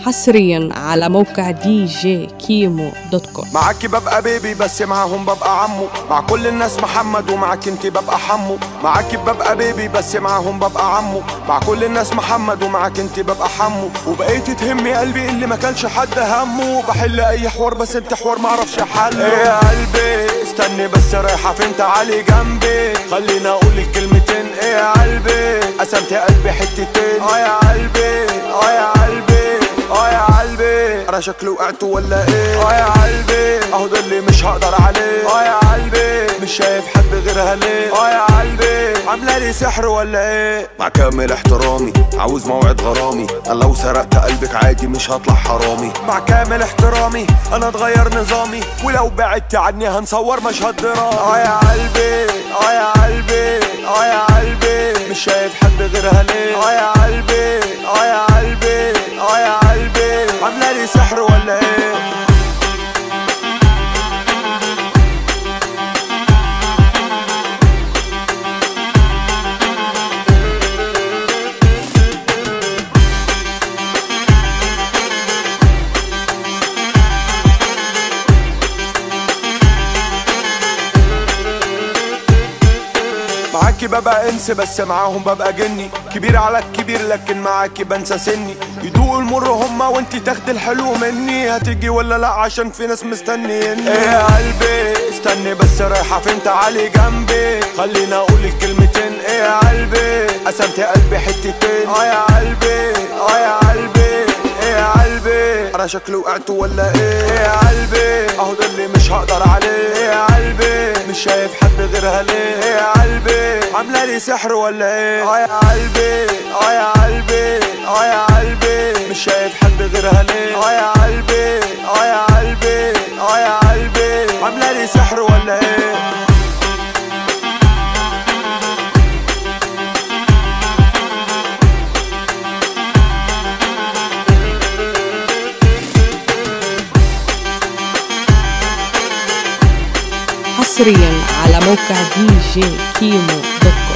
حصريا على موقع دي جي كيمو دوت كوم معاكي ببقى بيبي بس معاهم ببقى عمو مع كل الناس محمد ومعاك انت ببقى حمو معاكي ببقى بيبي بس معاهم ببقى عمو مع كل الناس محمد ومعاك انت ببقى حمو وبقيتي تهمي قلبي اللي ما كانش حد همه بحل اي حوار بس انت حوار معرفش حله ايه يا قلبي استني بس رايحه فين تعالي جنبي خليني اقول الكلمتين ايه يا قلبي قسمت قلبي حتتين اه يا قلبي اه يا قلبي اه يا قلبي انا شكلي وقعت ولا ايه اه يا قلبي اهو ده اللي مش هقدر عليه اه يا قلبي مش شايف حد غيرها ليه اه يا قلبي عامله لي سحر ولا ايه مع كامل احترامي عاوز موعد غرامي انا لو سرقت قلبك عادي مش هطلع حرامي مع كامل احترامي انا اتغير نظامي ولو بعدت عني هنصور مشهد درامي اه يا قلبي اه يا قلبي اه يا قلبي مش شايف حد غيرها ليه اه يا قلبي اه يا قلبي اه يا قلبي عامله لي سحر ولا ايه معاكي ببقى انس بس معاهم ببقى جني كبير على الكبير لكن معاكي بنسى سني يدوقوا المر هما وانتي تاخدي الحلو مني هتيجي ولا لا عشان في ناس مستنيني ايه يا قلبي استني بس رايحه فين تعالي جنبي خليني اقول الكلمتين ايه يا قلبي قسمت قلبي حتتين اه يا قلبي اه يا قلبي ايه يا قلبي انا شكلي وقعت ولا ايه ايه يا قلبي اهو ده اللي مش هقدر عليه ايه يا قلبي مش شايف حد غيرها ليه ايه يا قلبي عامله لي سحر ولا ايه اه يا قلبي اه يا قلبي اه يا قلبي مش شايف حد غيرها ليه اه يا قلبي اه يا قلبي اه يا قلبي عامله لي سحر ولا ايه حصريا على موقع دي جي كيمو دوت كوم